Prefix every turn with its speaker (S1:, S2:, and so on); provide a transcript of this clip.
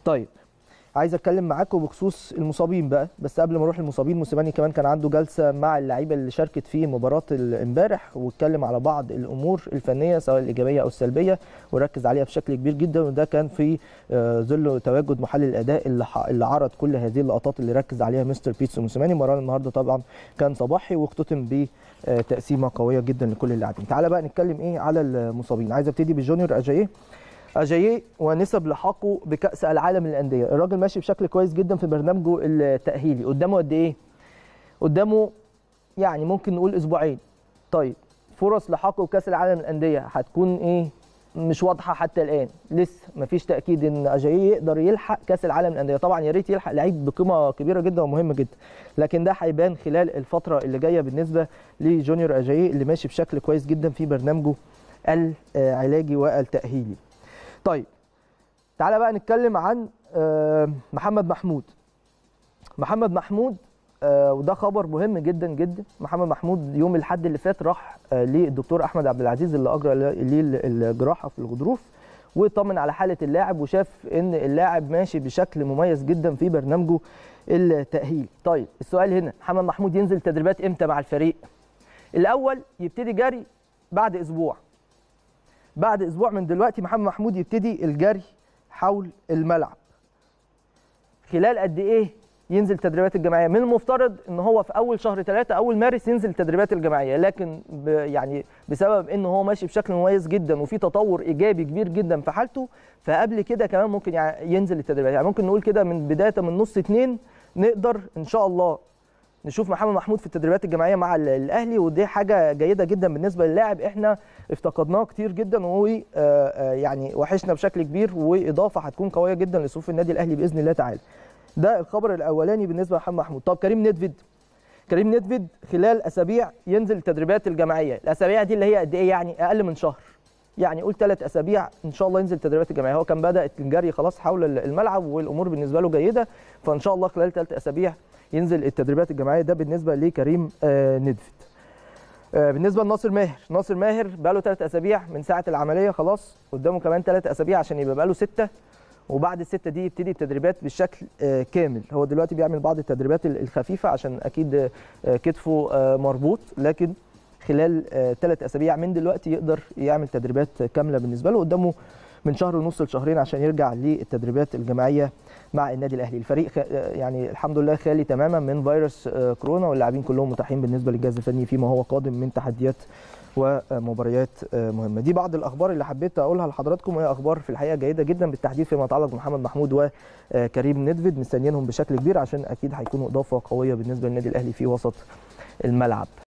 S1: طيب عايز اتكلم معاكم بخصوص المصابين بقى بس قبل ما اروح للمصابين موسيماني كمان كان عنده جلسه مع اللعيبه اللي شاركت في مباراه امبارح واتكلم على بعض الامور الفنيه سواء الايجابيه او السلبيه وركز عليها بشكل كبير جدا وده كان في ظل تواجد محلل الاداء اللي, اللي عرض كل هذه اللقطات اللي ركز عليها مستر بيتسو موسيماني مباراه النهارده طبعا كان صباحي واختتم بتقسيمه قويه جدا لكل اللاعبين تعالى بقى نتكلم ايه على المصابين عايز ابتدي بجونيور اجاييه اجاييه ونسب لحاقه بكاس العالم للانديه الراجل ماشي بشكل كويس جدا في برنامجه التاهيلي قدامه قد ايه قدامه يعني ممكن نقول اسبوعين طيب فرص لحاقه بكاس العالم للانديه هتكون ايه مش واضحه حتى الان لسه مفيش تاكيد ان اجاييه يقدر يلحق كاس العالم للانديه طبعا يا ريت يلحق لعيب بقيمه كبيره جدا ومهمه جدا لكن ده هيبان خلال الفتره اللي جايه بالنسبه لجونيور اجاييه اللي ماشي بشكل كويس جدا في برنامجه العلاجي والتاهيلي طيب تعالى بقى نتكلم عن محمد محمود محمد محمود وده خبر مهم جدا جدا محمد محمود يوم الاحد اللي فات راح للدكتور احمد عبد العزيز اللي اجرى ليه الجراحه في الغضروف وطمن على حاله اللاعب وشاف ان اللاعب ماشي بشكل مميز جدا في برنامجه التاهيل طيب السؤال هنا محمد محمود ينزل تدريبات امتى مع الفريق الاول يبتدي جري بعد اسبوع بعد اسبوع من دلوقتي محمد محمود يبتدي الجري حول الملعب خلال قد ايه ينزل التدريبات الجماعيه من المفترض ان هو في اول شهر ثلاثة اول مارس ينزل التدريبات الجماعيه لكن ب يعني بسبب ان هو ماشي بشكل مميز جدا وفي تطور ايجابي كبير جدا في حالته فقبل كده كمان ممكن يعني ينزل التدريبات يعني ممكن نقول كده من بدايه من نص اتنين نقدر ان شاء الله نشوف محمد محمود في التدريبات الجماعيه مع الاهلي ودي حاجه جيده جدا بالنسبه للاعب احنا افتقدناه كتير جدا وهو يعني وحشنا بشكل كبير واضافه هتكون قويه جدا لصفوف النادي الاهلي باذن الله تعالى ده الخبر الاولاني بالنسبه لمحمد محمود طب كريم ندفيد كريم ندفيد خلال اسابيع ينزل التدريبات الجماعيه الاسابيع دي اللي هي قد ايه يعني اقل من شهر يعني قول ثلاث اسابيع ان شاء الله ينزل التدريبات الجماعيه هو كان بدا الجري خلاص حول الملعب والامور بالنسبه له جيده فان شاء الله خلال ثلاث اسابيع ينزل التدريبات الجماعيه ده بالنسبه لكريم ندفد بالنسبه لناصر ماهر ناصر ماهر بقى له ثلاث اسابيع من ساعه العمليه خلاص قدامه كمان ثلاث اسابيع عشان يبقى بقى له سته وبعد السته دي يبتدي التدريبات بالشكل كامل هو دلوقتي بيعمل بعض التدريبات الخفيفه عشان اكيد كتفه مربوط لكن خلال ثلاث اسابيع من دلوقتي يقدر يعمل تدريبات كامله بالنسبه له قدامه من شهر ونص لشهرين عشان يرجع للتدريبات الجماعيه مع النادي الاهلي الفريق يعني الحمد لله خالي تماما من فيروس كورونا واللاعبين كلهم متاحين بالنسبه للجهاز الفني فيما هو قادم من تحديات ومباريات مهمه دي بعض الاخبار اللي حبيت اقولها لحضراتكم وهي اخبار في الحقيقه جيده جدا بالتحديد فيما يتعلق بمحمد محمود وكريم ندفد مستنيينهم بشكل كبير عشان اكيد هيكونوا اضافه قويه بالنسبه للنادي الاهلي في وسط الملعب